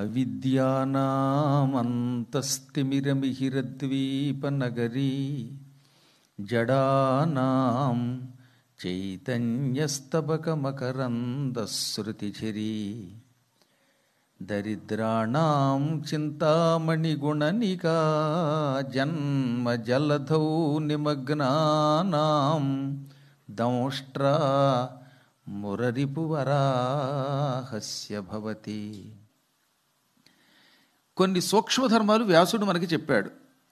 అవిద్యానామంతస్తిమిరమిహిరద్వీపనగరీ జడానాం చైతన్యస్తబకమకరందశ్రుతిఝరీ దరిద్రాణం చింతామణిగుణనికా జన్మజలధౌ నిమగ్నానాం దంష్ట్రా మురరిపువరాహస్య భవతి కొన్ని సూక్ష్మధర్మాలు వ్యాసుడు మనకి చెప్పాడు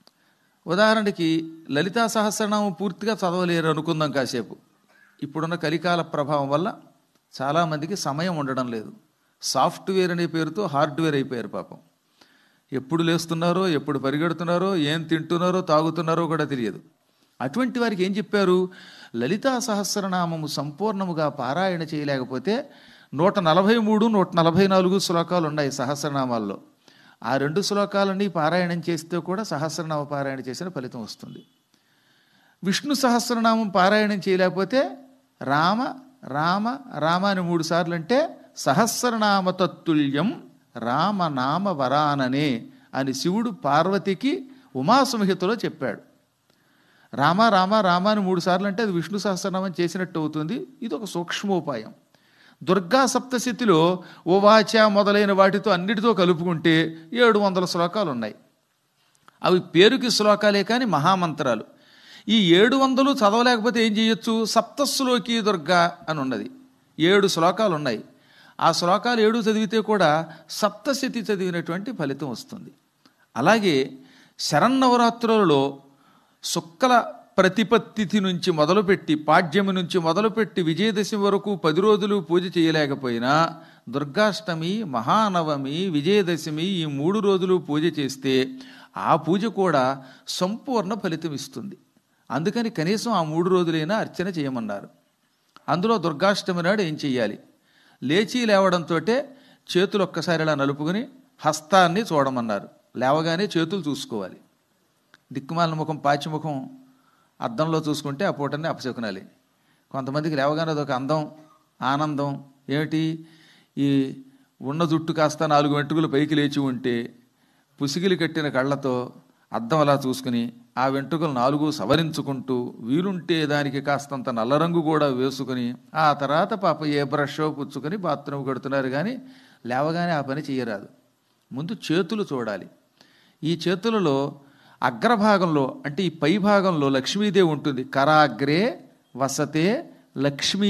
ఉదాహరణకి లలితా సహస్రనామం పూర్తిగా చదవలేరు అనుకుందాం కాసేపు ఇప్పుడున్న కలికాల ప్రభావం వల్ల చాలామందికి సమయం ఉండడం లేదు సాఫ్ట్వేర్ అనే పేరుతో హార్డ్వేర్ అయిపోయారు పాపం ఎప్పుడు లేస్తున్నారో ఎప్పుడు పరిగెడుతున్నారో ఏం తింటున్నారో తాగుతున్నారో కూడా తెలియదు అటువంటి వారికి ఏం చెప్పారు లలితా సహస్రనామము సంపూర్ణముగా పారాయణ చేయలేకపోతే నూట నలభై మూడు నూట నలభై నాలుగు శ్లోకాలు ఉన్నాయి సహస్రనామాల్లో ఆ రెండు శ్లోకాలన్నీ పారాయణం చేస్తే కూడా సహస్రనామ పారాయణ చేసిన ఫలితం వస్తుంది విష్ణు సహస్రనామం పారాయణం చేయలేకపోతే రామ రామ రామ అని మూడు సార్లు అంటే సహస్రనామ తత్తుల్యం రామనామ వరాననే అని శివుడు పార్వతికి ఉమాసంహితలో చెప్పాడు రామ రామ రామ అని మూడు సార్లు అంటే అది విష్ణు సహస్రనామం చేసినట్టు అవుతుంది ఇది ఒక సూక్ష్మోపాయం దుర్గా సప్తశతిలో ఓవాచ మొదలైన వాటితో అన్నిటితో కలుపుకుంటే ఏడు వందల శ్లోకాలు ఉన్నాయి అవి పేరుకి శ్లోకాలే కానీ మహామంత్రాలు ఈ ఏడు వందలు చదవలేకపోతే ఏం చేయొచ్చు సప్తశ్లోకి దుర్గా అని ఉన్నది ఏడు శ్లోకాలు ఉన్నాయి ఆ శ్లోకాలు ఏడు చదివితే కూడా సప్తశతి చదివినటువంటి ఫలితం వస్తుంది అలాగే శరన్నవరాత్రులలో శుక్ల ప్రతిపత్తిథి నుంచి మొదలుపెట్టి పాడ్యమి నుంచి మొదలుపెట్టి విజయదశమి వరకు పది రోజులు పూజ చేయలేకపోయినా దుర్గాష్టమి మహానవమి విజయదశమి ఈ మూడు రోజులు పూజ చేస్తే ఆ పూజ కూడా సంపూర్ణ ఫలితం ఇస్తుంది అందుకని కనీసం ఆ మూడు రోజులైనా అర్చన చేయమన్నారు అందులో దుర్గాష్టమి నాడు ఏం చెయ్యాలి లేచి లేవడంతో చేతులు ఒక్కసారి ఇలా నలుపుకొని హస్తాన్ని చూడమన్నారు లేవగానే చేతులు చూసుకోవాలి దిక్కుమాలిన ముఖం పాచిముఖం అద్దంలో చూసుకుంటే ఆ పూటనే అపశకునాలి కొంతమందికి లేవగానే అదొక అందం ఆనందం ఏమిటి ఈ ఉన్న జుట్టు కాస్త నాలుగు వెంట్రుకలు పైకి లేచి ఉంటే పుసిగిలి కట్టిన కళ్ళతో అద్దం అలా చూసుకుని ఆ వెంట్రుకలు నాలుగు సవరించుకుంటూ వీలుంటే దానికి కాస్తంత నల్ల రంగు కూడా వేసుకుని ఆ తర్వాత పాప ఏ బ్రషో పుచ్చుకొని బాత్రూమ్ కడుతున్నారు కానీ లేవగానే ఆ పని చేయరాదు ముందు చేతులు చూడాలి ఈ చేతులలో అగ్రభాగంలో అంటే ఈ పై భాగంలో లక్ష్మీదేవి ఉంటుంది కరాగ్రే వసతే లక్ష్మీ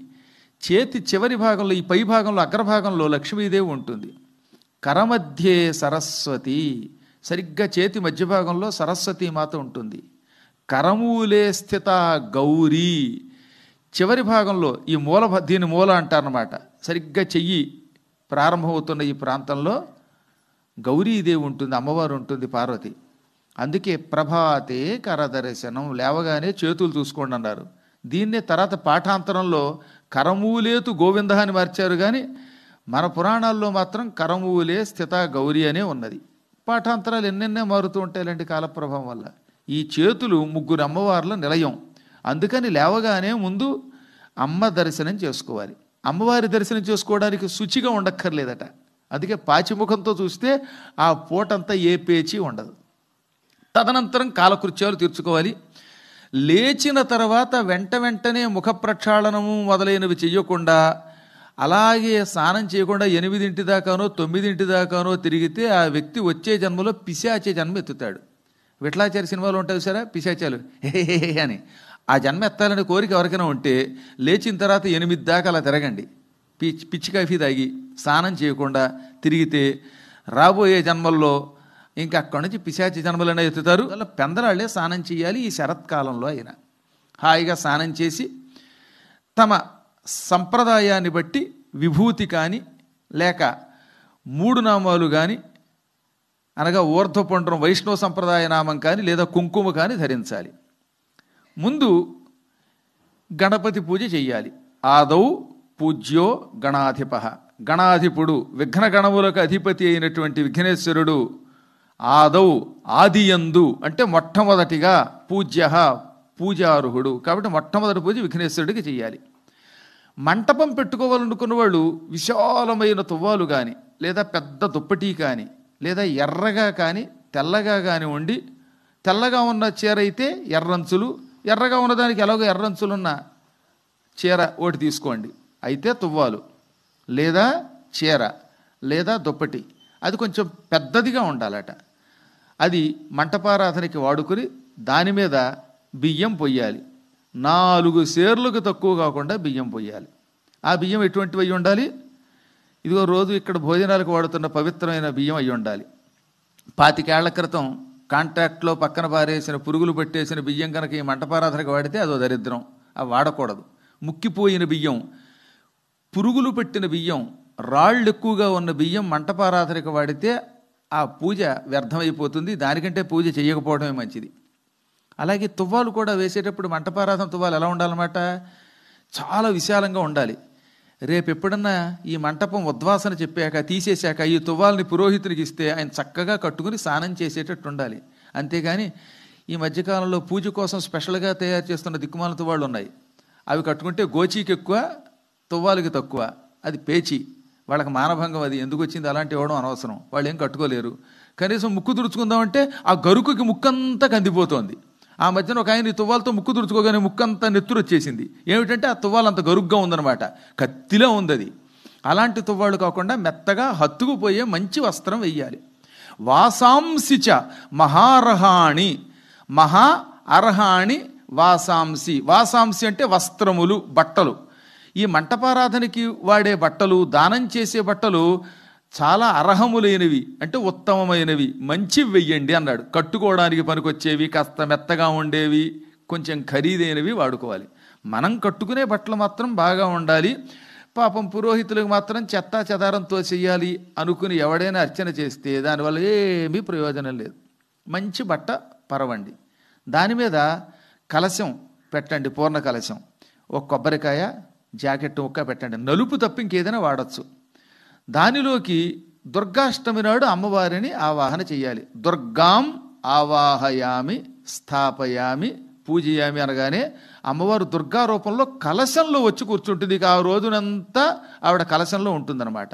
చేతి చివరి భాగంలో ఈ పై భాగంలో అగ్రభాగంలో లక్ష్మీదేవి ఉంటుంది కరమధ్యే సరస్వతి సరిగ్గా చేతి మధ్య భాగంలో సరస్వతి మాత ఉంటుంది కరమూలే స్థిత గౌరీ చివరి భాగంలో ఈ మూల భ- దీని మూల అంటారనమాట సరిగ్గా చెయ్యి ప్రారంభమవుతున్న ఈ ప్రాంతంలో గౌరీదేవి ఉంటుంది అమ్మవారు ఉంటుంది పార్వతి అందుకే ప్రభాతే కరదర్శనం లేవగానే చేతులు చూసుకోండి అన్నారు దీన్నే తర్వాత పాఠాంతరంలో కరమూలేతు గోవింద అని మార్చారు కానీ మన పురాణాల్లో మాత్రం కరమూలే స్థిత గౌరీ అనే ఉన్నది పాఠాంతరాలు ఎన్నెన్నే మారుతూ ఉంటాయిలండి కాలప్రభావం వల్ల ఈ చేతులు ముగ్గురు అమ్మవార్ల నిలయం అందుకని లేవగానే ముందు అమ్మ దర్శనం చేసుకోవాలి అమ్మవారి దర్శనం చేసుకోవడానికి శుచిగా ఉండక్కర్లేదట అందుకే పాచిముఖంతో చూస్తే ఆ పూటంతా ఏ పేచీ ఉండదు తదనంతరం కాలకృత్యాలు తీర్చుకోవాలి లేచిన తర్వాత వెంట వెంటనే ముఖ ప్రక్షాళనము మొదలైనవి చెయ్యకుండా అలాగే స్నానం చేయకుండా ఎనిమిదింటి దాకానో తొమ్మిదింటి దాకానో తిరిగితే ఆ వ్యక్తి వచ్చే జన్మలో పిశాచే జన్మ ఎత్తుతాడు విఠలాచారి సినిమాలో ఉంటాయి సరే పిశాచాలు హే హే హే అని ఆ జన్మ ఎత్తాలనే కోరిక ఎవరికైనా ఉంటే లేచిన తర్వాత ఎనిమిది దాకా అలా తిరగండి పిచ్చి పిచ్చి కాఫీ తాగి స్నానం చేయకుండా తిరిగితే రాబోయే జన్మల్లో ఇంకా అక్కడి నుంచి పిశాచి జన్మలనే ఎత్తుతారు అలా పెందలాళ్లే స్నానం చేయాలి ఈ శరత్కాలంలో అయినా హాయిగా స్నానం చేసి తమ సంప్రదాయాన్ని బట్టి విభూతి కానీ లేక మూడు నామాలు కానీ అనగా ఊర్ధ్వపుండ్రం వైష్ణవ సంప్రదాయ నామం కానీ లేదా కుంకుమ కానీ ధరించాలి ముందు గణపతి పూజ చెయ్యాలి ఆదౌ పూజ్యో గణాధిప గణాధిపుడు విఘ్న గణములకు అధిపతి అయినటువంటి విఘ్నేశ్వరుడు ఆదౌ ఆదియందు అంటే మొట్టమొదటిగా పూజ్య పూజార్హుడు కాబట్టి మొట్టమొదటి పూజ విఘ్నేశ్వరుడికి చెయ్యాలి మంటపం పెట్టుకోవాలనుకున్న వాళ్ళు విశాలమైన తువ్వాలు కానీ లేదా పెద్ద దుప్పటి కానీ లేదా ఎర్రగా కానీ తెల్లగా కానీ ఉండి తెల్లగా ఉన్న చీర అయితే ఎర్రంచులు ఎర్రగా ఉన్నదానికి ఎలాగో ఎర్రంచులున్న చీర ఒకటి తీసుకోండి అయితే తువ్వాలు లేదా చీర లేదా దుప్పటి అది కొంచెం పెద్దదిగా ఉండాలట అది మంటపారాధనకి వాడుకుని దాని మీద బియ్యం పొయ్యాలి నాలుగు సేర్లకు తక్కువ కాకుండా బియ్యం పొయ్యాలి ఆ బియ్యం ఎటువంటివి అయి ఉండాలి ఇదిగో రోజు ఇక్కడ భోజనాలకు వాడుతున్న పవిత్రమైన బియ్యం అయి ఉండాలి పాతికేళ్ల క్రితం కాంట్రాక్ట్లో పక్కన పారేసిన పురుగులు పట్టేసిన బియ్యం కనుక ఈ మంటపారాధనకు వాడితే అదో దరిద్రం అవి వాడకూడదు ముక్కిపోయిన బియ్యం పురుగులు పెట్టిన బియ్యం రాళ్ళు ఎక్కువగా ఉన్న బియ్యం మంటపారాధనకు వాడితే ఆ పూజ వ్యర్థమైపోతుంది దానికంటే పూజ చేయకపోవడమే మంచిది అలాగే తువ్వాలు కూడా వేసేటప్పుడు మంటపారాధన తువ్వాలు ఎలా ఉండాలన్నమాట చాలా విశాలంగా ఉండాలి రేపు ఎప్పుడన్నా ఈ మంటపం ఉద్వాసన చెప్పాక తీసేశాక ఈ తువ్వాలని పురోహితునికి ఇస్తే ఆయన చక్కగా కట్టుకుని స్నానం చేసేటట్టు ఉండాలి అంతేగాని ఈ మధ్యకాలంలో పూజ కోసం స్పెషల్గా తయారు చేస్తున్న దిక్కుమాల తువ్వాళ్ళు ఉన్నాయి అవి కట్టుకుంటే గోచీకి ఎక్కువ తువ్వాలకి తక్కువ అది పేచి వాళ్ళకి మానభంగం అది ఎందుకు వచ్చింది అలాంటి ఇవ్వడం అనవసరం వాళ్ళు ఏం కట్టుకోలేరు కనీసం ముక్కు తుడుచుకుందామంటే ఆ గరుకుకి ముక్కంతా కందిపోతోంది ఆ మధ్యన ఒక ఆయన ఈ తువ్వాలతో ముక్కు తుడుచుకోగానే ముక్కంతా నెత్తురు వచ్చేసింది ఏమిటంటే ఆ తువ్వాలు అంత గరుగ్గా ఉందన్నమాట కత్తిలో ఉంది అది అలాంటి తువ్వాళ్ళు కాకుండా మెత్తగా హత్తుకుపోయే మంచి వస్త్రం వెయ్యాలి వాసాంసిచ మహారహాణి మహా అర్హాణి వాసాంసి వాసాంసి అంటే వస్త్రములు బట్టలు ఈ మంటపారాధనకి వాడే బట్టలు దానం చేసే బట్టలు చాలా అర్హములైనవి అంటే ఉత్తమమైనవి మంచి వెయ్యండి అన్నాడు కట్టుకోవడానికి పనికొచ్చేవి కాస్త మెత్తగా ఉండేవి కొంచెం ఖరీదైనవి వాడుకోవాలి మనం కట్టుకునే బట్టలు మాత్రం బాగా ఉండాలి పాపం పురోహితులకు మాత్రం చెత్తా చెదారంతో చెయ్యాలి అనుకుని ఎవడైనా అర్చన చేస్తే దానివల్ల ఏమీ ప్రయోజనం లేదు మంచి బట్ట పరవండి దాని మీద కలశం పెట్టండి పూర్ణ కలశం ఒక కొబ్బరికాయ జాకెట్ ముక్క పెట్టండి నలుపు తప్ప ఇంకేదైనా వాడచ్చు దానిలోకి దుర్గాష్టమి నాడు అమ్మవారిని ఆవాహన చేయాలి దుర్గాం ఆవాహయామి స్థాపయామి పూజయామి అనగానే అమ్మవారు దుర్గా రూపంలో కలశంలో వచ్చి కూర్చుంటుంది ఇక ఆ రోజునంతా ఆవిడ కలశంలో ఉంటుందన్నమాట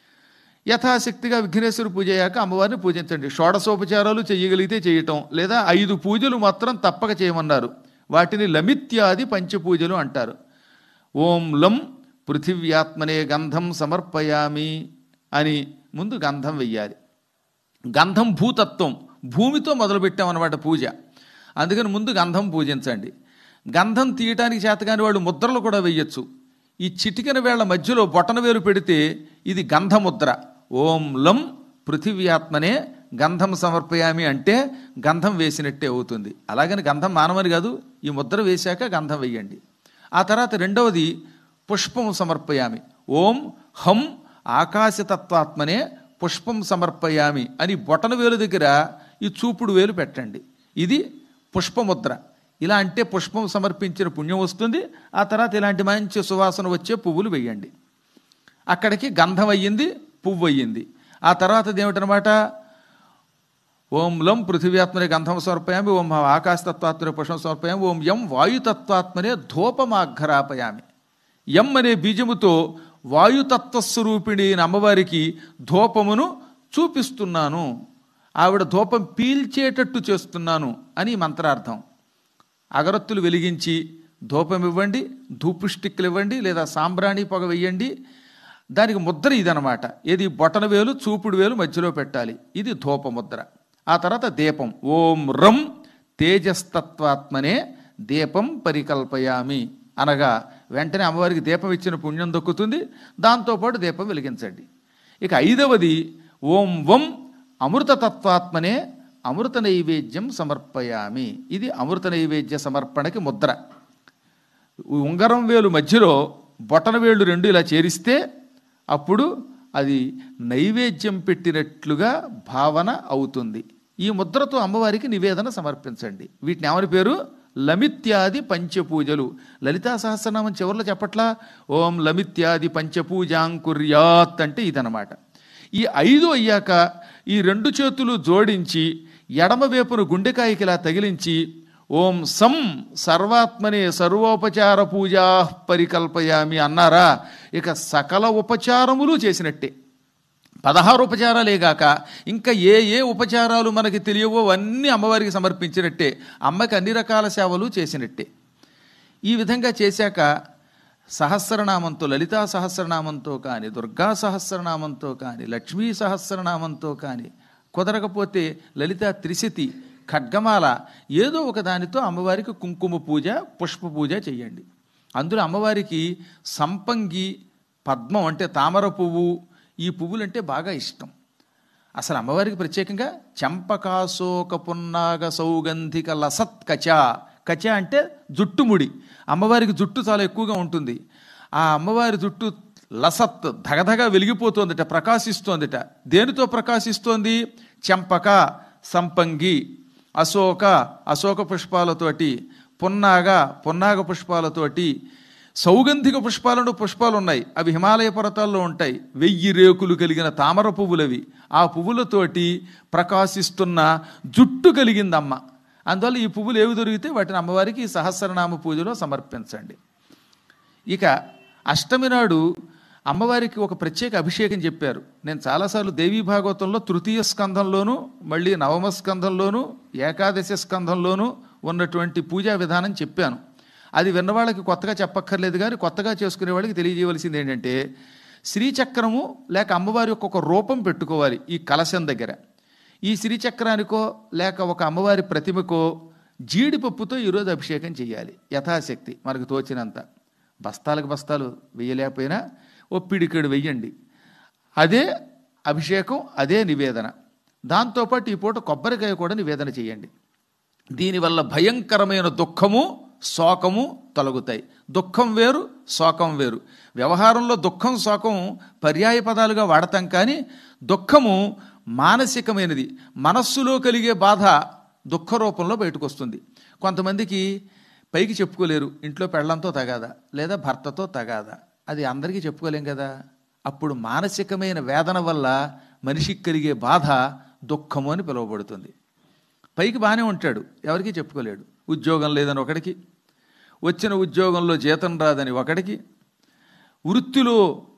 యథాశక్తిగా విఘ్నేశ్వర పూజ అయ్యాక అమ్మవారిని పూజించండి షోడశోపచారాలు చేయగలిగితే చేయటం లేదా ఐదు పూజలు మాత్రం తప్పక చేయమన్నారు వాటిని లమిత్యాది పంచపూజలు అంటారు ఓం లం పృథివ్యాత్మనే గంధం సమర్పయామి అని ముందు గంధం వెయ్యాలి గంధం భూతత్వం భూమితో మొదలుపెట్టామన్నమాట పూజ అందుకని ముందు గంధం పూజించండి గంధం తీయటానికి చేతకాని వాళ్ళు ముద్రలు కూడా వెయ్యొచ్చు ఈ చిటికెన వేళ్ల మధ్యలో బొటన వేలు పెడితే ఇది గంధముద్ర ఓం లం పృథివ్యాత్మనే గంధం సమర్పయామి అంటే గంధం వేసినట్టే అవుతుంది అలాగని గంధం మానవని కాదు ఈ ముద్ర వేశాక గంధం వెయ్యండి ఆ తర్వాత రెండవది పుష్పం సమర్పయామి ఓం హం ఆకాశతత్వాత్మనే పుష్పం సమర్పయామి అని బొటన వేలు దగ్గర ఈ చూపుడు వేలు పెట్టండి ఇది పుష్పముద్ర ఇలా అంటే పుష్పం సమర్పించిన పుణ్యం వస్తుంది ఆ తర్వాత ఇలాంటి మంచి సువాసన వచ్చే పువ్వులు వేయండి అక్కడికి గంధం అయ్యింది పువ్వు అయ్యింది ఆ తర్వాత ఏమిటనమాట ఓం లం పృథివ్యాత్మనే గంధం సమర్పయామి ఓం ఆకాశతత్వాత్మనే పుష్పం సమర్పయామి ఓం యం వాయుతత్వాత్మనే ధూపమాఘరాపయామి యం అనే బీజముతో వాయుతత్వస్వరూపిణి అయిన అమ్మవారికి ధూపమును చూపిస్తున్నాను ఆవిడ ధూపం పీల్చేటట్టు చేస్తున్నాను అని మంత్రార్థం అగరత్తులు వెలిగించి ధూపం ఇవ్వండి ధూపు స్టిక్లు ఇవ్వండి లేదా సాంబ్రాణి పొగ వెయ్యండి దానికి ముద్ర ఇదనమాట ఏది బొటన వేలు చూపుడు వేలు మధ్యలో పెట్టాలి ఇది ధూప ముద్ర ఆ తర్వాత దీపం ఓం రం తేజస్తత్వాత్మనే దీపం పరికల్పయామి అనగా వెంటనే అమ్మవారికి దీపం ఇచ్చిన పుణ్యం దొక్కుతుంది దాంతోపాటు దీపం వెలిగించండి ఇక ఐదవది ఓం వం అమృతతత్వాత్మనే అమృత నైవేద్యం సమర్పయామి ఇది అమృత నైవేద్య సమర్పణకి ముద్ర ఉంగరం వేలు మధ్యలో బొటన వేళ్ళు రెండు ఇలా చేరిస్తే అప్పుడు అది నైవేద్యం పెట్టినట్లుగా భావన అవుతుంది ఈ ముద్రతో అమ్మవారికి నివేదన సమర్పించండి వీటిని ఏమని పేరు లమిత్యాది పంచపూజలు లలితా సహస్రనామం చివరిలో చెప్పట్లా ఓం లమిత్యాది పంచపూజాంకుర్యాత్ అంటే ఇదనమాట ఈ ఐదు అయ్యాక ఈ రెండు చేతులు జోడించి ఎడమ వైపును గుండెకాయకి ఇలా తగిలించి ఓం సం సర్వాత్మనే సర్వోపచార పూజా పరికల్పయామి అన్నారా ఇక సకల ఉపచారములు చేసినట్టే పదహారు ఉపచారాలేగాక ఇంకా ఏ ఏ ఉపచారాలు మనకి తెలియవో అవన్నీ అమ్మవారికి సమర్పించినట్టే అమ్మకి అన్ని రకాల సేవలు చేసినట్టే ఈ విధంగా చేశాక సహస్రనామంతో లలితా సహస్రనామంతో కానీ దుర్గా సహస్రనామంతో కానీ లక్ష్మీ సహస్రనామంతో కానీ కుదరకపోతే లలితా త్రిశతి ఖడ్గమాల ఏదో ఒక దానితో అమ్మవారికి కుంకుమ పూజ పుష్ప పూజ చేయండి అందులో అమ్మవారికి సంపంగి పద్మం అంటే తామర పువ్వు ఈ పువ్వులంటే బాగా ఇష్టం అసలు అమ్మవారికి ప్రత్యేకంగా చంపకాశోక పున్నాగ సౌగంధిక లసత్ కచ కచ అంటే జుట్టుముడి అమ్మవారికి జుట్టు చాలా ఎక్కువగా ఉంటుంది ఆ అమ్మవారి జుట్టు లసత్ ధగధగ వెలిగిపోతోందట ప్రకాశిస్తోందట దేనితో ప్రకాశిస్తోంది చెంపక సంపంగి అశోక అశోక పుష్పాలతోటి పున్నాగ పున్నాగ పుష్పాలతోటి సౌగంధిక పుష్పాలను పుష్పాలు ఉన్నాయి అవి హిమాలయ పర్వతాల్లో ఉంటాయి వెయ్యి రేకులు కలిగిన తామర పువ్వులవి ఆ పువ్వులతోటి ప్రకాశిస్తున్న జుట్టు కలిగిందమ్మ అందువల్ల ఈ పువ్వులు ఏవి దొరికితే వాటిని అమ్మవారికి ఈ సహస్రనామ పూజలో సమర్పించండి ఇక అష్టమి నాడు అమ్మవారికి ఒక ప్రత్యేక అభిషేకం చెప్పారు నేను చాలాసార్లు దేవీ భాగవతంలో తృతీయ స్కంధంలోను మళ్ళీ నవమ స్కంధంలోను ఏకాదశి స్కంధంలోను ఉన్నటువంటి పూజా విధానం చెప్పాను అది విన్నవాళ్ళకి కొత్తగా చెప్పక్కర్లేదు కానీ కొత్తగా చేసుకునే వాళ్ళకి తెలియజేయవలసింది ఏంటంటే శ్రీచక్రము లేక అమ్మవారి యొక్క ఒక రూపం పెట్టుకోవాలి ఈ కలశం దగ్గర ఈ శ్రీచక్రానికో లేక ఒక అమ్మవారి ప్రతిమకో జీడిపప్పుతో ఈరోజు అభిషేకం చేయాలి యథాశక్తి మనకు తోచినంత బస్తాలకు బస్తాలు వేయలేకపోయినా ఓ పిడికెడు వెయ్యండి అదే అభిషేకం అదే నివేదన దాంతోపాటు ఈ పూట కొబ్బరికాయ కూడా నివేదన చేయండి దీనివల్ల భయంకరమైన దుఃఖము శోకము తొలగుతాయి దుఃఖం వేరు శోకం వేరు వ్యవహారంలో దుఃఖం శోకం పర్యాయ పదాలుగా వాడతాం కానీ దుఃఖము మానసికమైనది మనస్సులో కలిగే బాధ దుఃఖ రూపంలో బయటకు వస్తుంది కొంతమందికి పైకి చెప్పుకోలేరు ఇంట్లో పెళ్ళంతో తగాదా లేదా భర్తతో తగాదా అది అందరికీ చెప్పుకోలేం కదా అప్పుడు మానసికమైన వేదన వల్ల మనిషికి కలిగే బాధ దుఃఖము అని పిలువబడుతుంది పైకి బాగానే ఉంటాడు ఎవరికీ చెప్పుకోలేడు ఉద్యోగం లేదని ఒకడికి వచ్చిన ఉద్యోగంలో జీతం రాదని ఒకడికి వృత్తిలో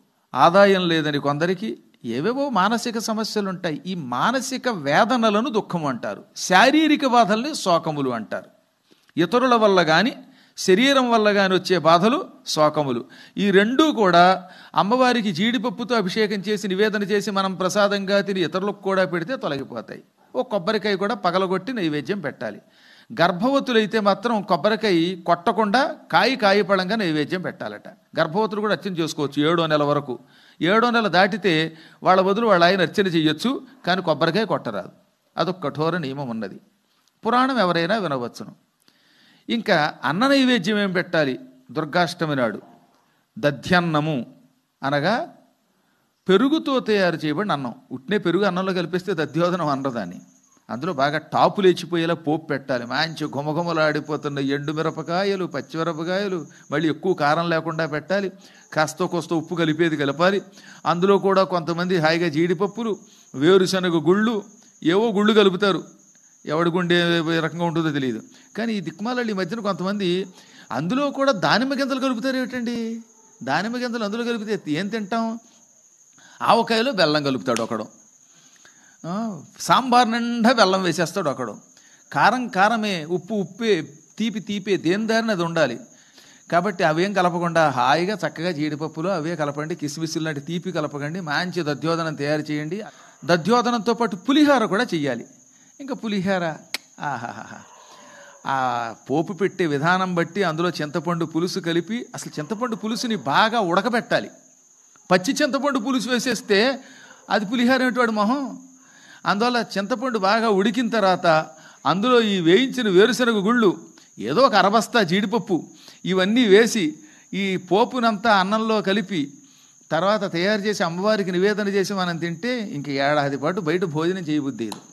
ఆదాయం లేదని కొందరికి ఏవేవో మానసిక సమస్యలు ఉంటాయి ఈ మానసిక వేదనలను దుఃఖం అంటారు శారీరక బాధల్ని శోకములు అంటారు ఇతరుల వల్ల కానీ శరీరం వల్ల కానీ వచ్చే బాధలు శోకములు ఈ రెండూ కూడా అమ్మవారికి జీడిపప్పుతో అభిషేకం చేసి నివేదన చేసి మనం ప్రసాదంగా తిని ఇతరులకు కూడా పెడితే తొలగిపోతాయి ఓ కొబ్బరికాయ కూడా పగలగొట్టి నైవేద్యం పెట్టాలి గర్భవతులైతే మాత్రం కొబ్బరికాయ కొట్టకుండా కాయ కాయపడంగా నైవేద్యం పెట్టాలట గర్భవతులు కూడా అర్చన చేసుకోవచ్చు ఏడో నెల వరకు ఏడో నెల దాటితే వాళ్ళ బదులు వాళ్ళ ఆయన అర్చన చేయొచ్చు కానీ కొబ్బరికాయ కొట్టరాదు అదొక కఠోర నియమం ఉన్నది పురాణం ఎవరైనా వినవచ్చును ఇంకా అన్న నైవేద్యం ఏం పెట్టాలి దుర్గాష్టమి నాడు దధ్యన్నము అనగా పెరుగుతో తయారు చేయబడిన అన్నం ఉట్నే పెరుగు అన్నంలో కలిపిస్తే దధ్యోదనం అనరదాన్ని అందులో బాగా టాపు లేచిపోయేలా పోపు పెట్టాలి మంచి గుమగుమలాడిపోతున్న ఎండు మిరపకాయలు పచ్చిమిరపకాయలు మళ్ళీ ఎక్కువ కారం లేకుండా పెట్టాలి కాస్త కోస్త ఉప్పు కలిపేది కలపాలి అందులో కూడా కొంతమంది హాయిగా జీడిపప్పులు వేరుశనగ గుళ్ళు ఏవో గుళ్ళు కలుపుతారు ఎవడి గుండె ఏ రకంగా ఉంటుందో తెలియదు కానీ ఈ దిక్మాలళ్ళు ఈ మధ్యన కొంతమంది అందులో కూడా దానిమ్మ గింజలు కలుపుతారు ఏమిటండి దానిమ్మ గింజలు అందులో కలిపితే ఏం తింటాం ఆవకాయలో బెల్లం కలుపుతాడు ఒకడు ఆ, సాంబార్ నిండా బెల్లం వేసేస్తాడు ఒకడు కారం కారమే ఉప్పు ఉప్పే తీపి తీపే దేని దారిని అది ఉండాలి కాబట్టి అవేం కలపకుండా హాయిగా చక్కగా జీడిపప్పులు అవే కలపండి కిస్మిస్సులు లాంటి తీపి కలపకండి మంచి దధ్యోదనం తయారు చేయండి దధ్యోదనంతో పాటు పులిహార కూడా చెయ్యాలి ఇంకా పులిహార ఆహాహా ఆ పోపు పెట్టే విధానం బట్టి అందులో చింతపండు పులుసు కలిపి అసలు చింతపండు పులుసుని బాగా ఉడకబెట్టాలి పచ్చి చింతపండు పులుసు వేసేస్తే అది పులిహార ఏమిటి మొహం అందువల్ల చింతపండు బాగా ఉడికిన తర్వాత అందులో ఈ వేయించిన వేరుశనగ గుళ్ళు ఏదో ఒక అరబస్తా జీడిపప్పు ఇవన్నీ వేసి ఈ పోపునంతా అన్నంలో కలిపి తర్వాత తయారు చేసి అమ్మవారికి నివేదన చేసి మనం తింటే ఇంక ఏడాది పాటు బయట భోజనం చేయబుద్ది ఇది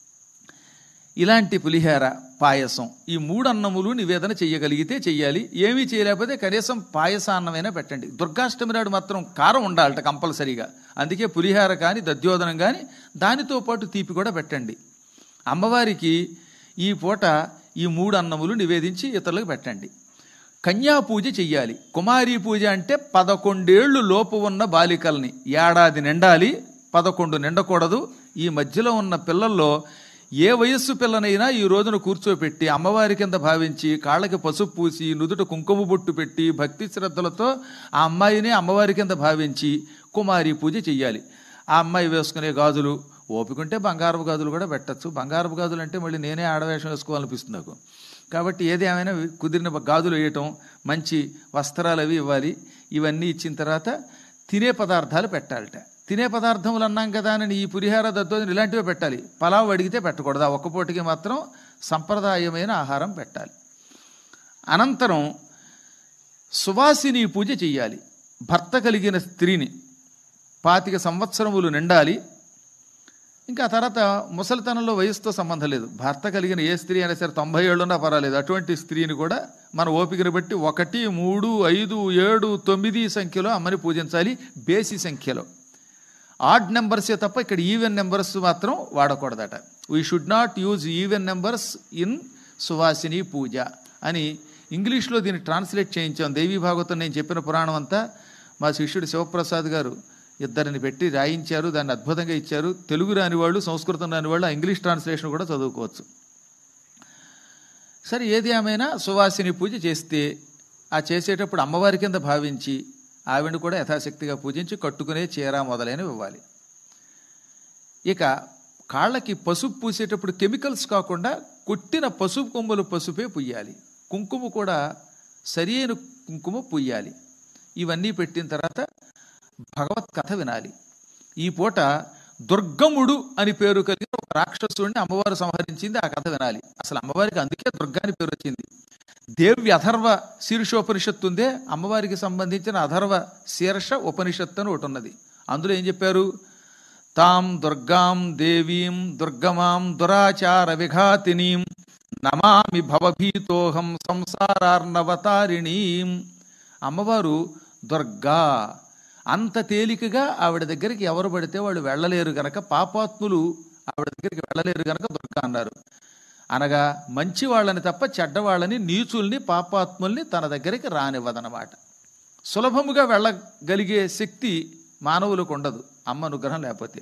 ఇలాంటి పులిహార పాయసం ఈ మూడు అన్నములు నివేదన చెయ్యగలిగితే చెయ్యాలి ఏమీ చేయలేకపోతే కనీసం పాయసాన్నమైనా పెట్టండి దుర్గాష్టమి నాడు మాత్రం కారం ఉండాలట కంపల్సరీగా అందుకే పులిహార కానీ దద్యోదనం కానీ దానితో పాటు తీపి కూడా పెట్టండి అమ్మవారికి ఈ పూట ఈ మూడు అన్నములు నివేదించి ఇతరులకు పెట్టండి కన్యా పూజ చెయ్యాలి కుమారీ పూజ అంటే పదకొండేళ్లు లోపు ఉన్న బాలికల్ని ఏడాది నిండాలి పదకొండు నిండకూడదు ఈ మధ్యలో ఉన్న పిల్లల్లో ఏ వయస్సు పిల్లనైనా ఈ రోజున కూర్చోపెట్టి అమ్మవారి కింద భావించి కాళ్ళకి పసుపు పూసి నుదుట కుంకుమ బొట్టు పెట్టి భక్తి శ్రద్ధలతో ఆ అమ్మాయిని అమ్మవారి కింద భావించి కుమారి పూజ చెయ్యాలి ఆ అమ్మాయి వేసుకునే గాజులు ఓపికంటే బంగారపు గాజులు కూడా పెట్టచ్చు బంగారపు గాజులు అంటే మళ్ళీ నేనే ఆడవేషం వేసుకోవాలనిపిస్తుంది నాకు కాబట్టి ఏది ఏమైనా కుదిరిన గాజులు వేయటం మంచి వస్త్రాలు అవి ఇవ్వాలి ఇవన్నీ ఇచ్చిన తర్వాత తినే పదార్థాలు పెట్టాలట తినే పదార్థములు అన్నాం కదా అని ఈ పులిహార దద్దోజనం ఇలాంటివే పెట్టాలి పలావ్ అడిగితే పెట్టకూడదు ఆ ఒక్క పూటకి మాత్రం సంప్రదాయమైన ఆహారం పెట్టాలి అనంతరం సువాసిని పూజ చెయ్యాలి భర్త కలిగిన స్త్రీని పాతిక సంవత్సరములు నిండాలి ఇంకా ఆ తర్వాత ముసలితనంలో వయసుతో సంబంధం లేదు భర్త కలిగిన ఏ స్త్రీ అయినా సరే తొంభై ఏళ్ళున్నా పర్వాలేదు అటువంటి స్త్రీని కూడా మన ఓపికను బట్టి ఒకటి మూడు ఐదు ఏడు తొమ్మిది సంఖ్యలో అమ్మని పూజించాలి బేసి సంఖ్యలో ఆడ్ నెంబర్సే తప్ప ఇక్కడ ఈవెన్ నెంబర్స్ మాత్రం వాడకూడదట we should not use even numbers in Suvasini Puja అని ఇంగ్లీష్లో దీన్ని ట్రాన్స్లేట్ చేయించాం దేవీ భాగవతం నేను చెప్పిన పురాణం అంతా మా శిష్యుడు శివప్రసాద్ గారు ఇద్దరిని పెట్టి రాయించారు దాన్ని అద్భుతంగా ఇచ్చారు తెలుగు రాని వాళ్ళు సంస్కృతం రాని వాళ్ళు ఆ ఇంగ్లీష్ ట్రాన్స్లేషన్ కూడా చదువుకోవచ్చు సరే ఏది ఏమైనా సువాసిని పూజ చేస్తే ఆ చేసేటప్పుడు అమ్మవారి కింద భావించి ఆవిడని కూడా యథాశక్తిగా పూజించి కట్టుకునే చీర మొదలైనవి ఇవ్వాలి ఇక కాళ్ళకి పసుపు పూసేటప్పుడు కెమికల్స్ కాకుండా కొట్టిన పసుపు కొమ్ములు పసుపే పుయ్యాలి కుంకుమ కూడా సరియైన కుంకుమ పుయ్యాలి ఇవన్నీ పెట్టిన తర్వాత భగవత్ కథ వినాలి ఈ పూట దుర్గముడు అని పేరు కలిగిన ఒక రాక్షసుడిని అమ్మవారు సంహరించింది ఆ కథ వినాలి అసలు అమ్మవారికి అందుకే దుర్గా అని పేరు వచ్చింది దేవి అథర్వ శీర్షోపనిషత్తు ఉందే అమ్మవారికి సంబంధించిన అథర్వ శీర్ష ఉపనిషత్తు అని ఒకటి ఉన్నది అందులో ఏం చెప్పారు తాం దుర్గాం దేవీం దుర్గమాం దురాచార విఘాతినీం నమామి భవభీతోహం సంసారార్ణవతారిణీం అమ్మవారు దుర్గా అంత తేలికగా ఆవిడ దగ్గరికి ఎవరు పడితే వాళ్ళు వెళ్ళలేరు గనక పాపాత్ములు ఆవిడ దగ్గరికి వెళ్ళలేరు గనక దుర్గా అన్నారు అనగా మంచి వాళ్ళని తప్ప చెడ్డవాళ్ళని నీచుల్ని పాపాత్ముల్ని తన దగ్గరికి రానివ్వదనమాట సులభముగా వెళ్ళగలిగే శక్తి మానవులకు ఉండదు అమ్మ అనుగ్రహం లేకపోతే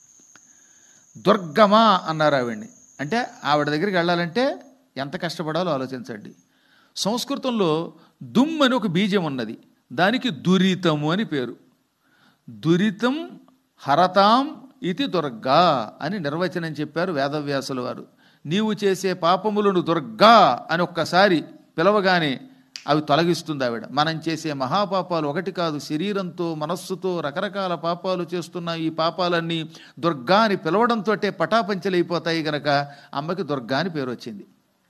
దుర్గమా అన్నారు ఆవిడ్ని అంటే ఆవిడ దగ్గరికి వెళ్ళాలంటే ఎంత కష్టపడాలో ఆలోచించండి సంస్కృతంలో దుమ్ అని ఒక బీజం ఉన్నది దానికి దురితము అని పేరు దురితం హరతాం ఇది దుర్గా అని నిర్వచనం చెప్పారు వేదవ్యాసుల వారు నీవు చేసే పాపములను దుర్గా అని ఒక్కసారి పిలవగానే అవి తొలగిస్తుంది ఆవిడ మనం చేసే మహాపాపాలు ఒకటి కాదు శరీరంతో మనస్సుతో రకరకాల పాపాలు చేస్తున్న ఈ పాపాలన్నీ దుర్గా అని పిలవడంతో పటాపంచలైపోతాయి గనక అమ్మకి దుర్గా అని పేరు వచ్చింది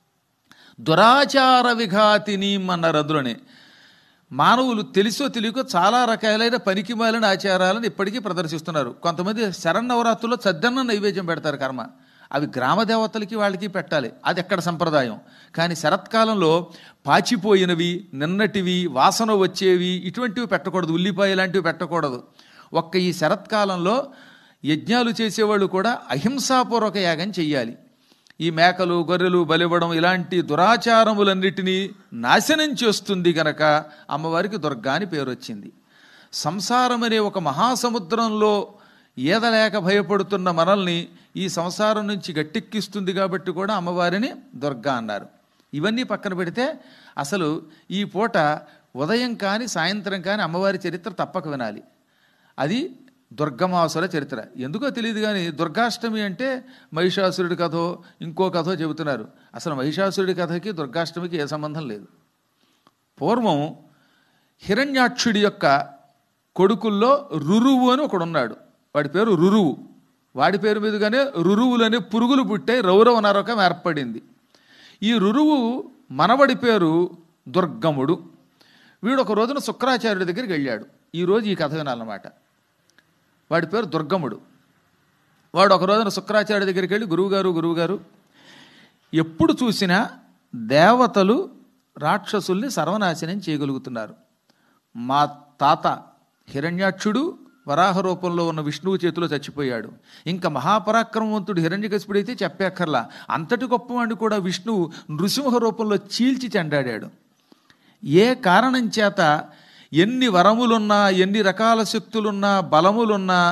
దురాచార విఘాతిని అన్నారు అందులోనే మానవులు తెలుసో తెలియకో చాలా రకాలైన పనికిమాలిన ఆచారాలను ఇప్పటికీ ప్రదర్శిస్తున్నారు కొంతమంది శరన్నవరాత్రుల్లో చద్దన్న నైవేద్యం పెడతారు కర్మ అవి గ్రామ దేవతలకి వాళ్ళకి పెట్టాలి అది ఎక్కడ సంప్రదాయం కానీ శరత్కాలంలో పాచిపోయినవి నిన్నటివి వాసన వచ్చేవి ఇటువంటివి పెట్టకూడదు ఉల్లిపాయ లాంటివి పెట్టకూడదు ఒక్క ఈ శరత్కాలంలో యజ్ఞాలు చేసేవాళ్ళు కూడా అహింసాపూర్వక యాగం చెయ్యాలి ఈ మేకలు గొర్రెలు బలివ్వడం ఇలాంటి దురాచారములన్నిటినీ నాశనం చేస్తుంది గనక అమ్మవారికి దుర్గా అని పేరు వచ్చింది సంసారం అనే ఒక మహాసముద్రంలో ఈదలేక భయపడుతున్న మనల్ని ఈ సంసారం నుంచి గట్టెక్కిస్తుంది కాబట్టి కూడా అమ్మవారిని దుర్గా అన్నారు ఇవన్నీ పక్కన పెడితే అసలు ఈ పూట ఉదయం కానీ సాయంత్రం కానీ అమ్మవారి చరిత్ర తప్పక వినాలి అది దుర్గమాసుల చరిత్ర ఎందుకో తెలియదు కానీ దుర్గాష్టమి అంటే మహిషాసురుడి కథో ఇంకో కథో చెబుతున్నారు అసలు మహిషాసురుడి కథకి దుర్గాష్టమికి ఏ సంబంధం లేదు పూర్వం హిరణ్యాక్షుడి యొక్క కొడుకుల్లో రురువు అని ఒకడున్నాడు వాడి పేరు రురువు వాడి పేరు మీదుగానే రురువులనే పురుగులు పుట్టే రౌరవ నరకం ఏర్పడింది ఈ రురువు మనవడి పేరు దుర్గముడు వీడు ఒక రోజున శుక్రాచార్యుడి దగ్గరికి వెళ్ళాడు ఈరోజు ఈ కథ వినాలన్నమాట వాడి పేరు దుర్గముడు వాడు ఒక రోజున శుక్రాచార్య దగ్గరికి వెళ్ళి గురువుగారు గురువుగారు ఎప్పుడు చూసినా దేవతలు రాక్షసుల్ని సర్వనాశనం చేయగలుగుతున్నారు మా తాత హిరణ్యాక్షుడు వరాహ రూపంలో ఉన్న విష్ణువు చేతిలో చచ్చిపోయాడు ఇంకా మహాపరాక్రమవంతుడు హిరణ్యకశిపుడైతే చెప్పేక్కర్లా అంతటి గొప్పవాడిని కూడా విష్ణువు నృసింహ రూపంలో చీల్చి చెండాడాడు ఏ కారణం చేత ఎన్ని వరములున్నా ఎన్ని రకాల శక్తులున్నా బలములున్నా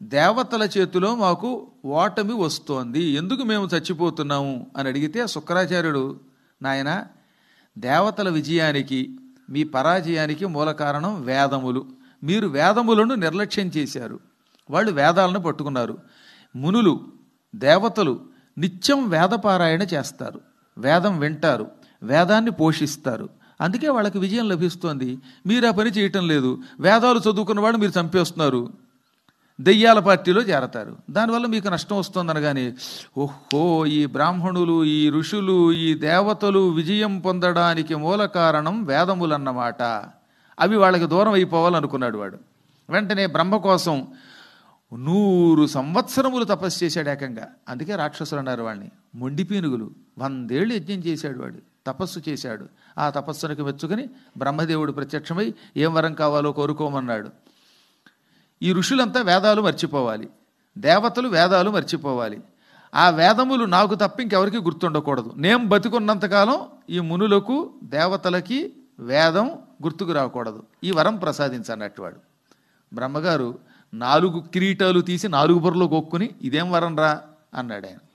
దేవతల చేతిలో మాకు ఓటమి వస్తోంది ఎందుకు మేము చచ్చిపోతున్నాము అని అడిగితే శుక్రాచార్యుడు నాయన దేవతల విజయానికి మీ పరాజయానికి మూల కారణం వేదములు మీరు వేదములను నిర్లక్ష్యం చేశారు వాళ్ళు వేదాలను పట్టుకున్నారు మునులు దేవతలు నిత్యం వేదపారాయణ చేస్తారు వేదం వింటారు వేదాన్ని పోషిస్తారు అందుకే వాళ్ళకి విజయం లభిస్తోంది మీరు ఆ పని చేయటం లేదు వేదాలు చదువుకున్న వాళ్ళు మీరు చంపేస్తున్నారు దెయ్యాల పార్టీలో చేరతారు దానివల్ల మీకు నష్టం వస్తుందనగానే ఓహో ఈ బ్రాహ్మణులు ఈ ఋషులు ఈ దేవతలు విజయం పొందడానికి మూల కారణం వేదములన్నమాట అవి వాళ్ళకి దూరం అయిపోవాలనుకున్నాడు వాడు వెంటనే బ్రహ్మ కోసం నూరు సంవత్సరములు తపస్సు చేశాడు ఏకంగా అందుకే రాక్షసులు అన్నారు వాడిని మొండి పీనుగులు వందేళ్ళు యజ్ఞం చేశాడు వాడు తపస్సు చేశాడు ఆ తపస్సునికి మెచ్చుకుని బ్రహ్మదేవుడు ప్రత్యక్షమై ఏం వరం కావాలో కోరుకోమన్నాడు ఈ ఋషులంతా వేదాలు మర్చిపోవాలి దేవతలు వేదాలు మర్చిపోవాలి ఆ వేదములు నాకు తప్ప ఇంకెవరికి గుర్తుండకూడదు నేను బతికున్నంతకాలం ఈ మునులకు దేవతలకి వేదం గుర్తుకు రాకూడదు ఈ వరం ప్రసాదించన్నట్టు వాడు బ్రహ్మగారు నాలుగు కిరీటాలు తీసి నాలుగు బుర్రలో కొక్కుని ఇదేం వరం రా అన్నాడు ఆయన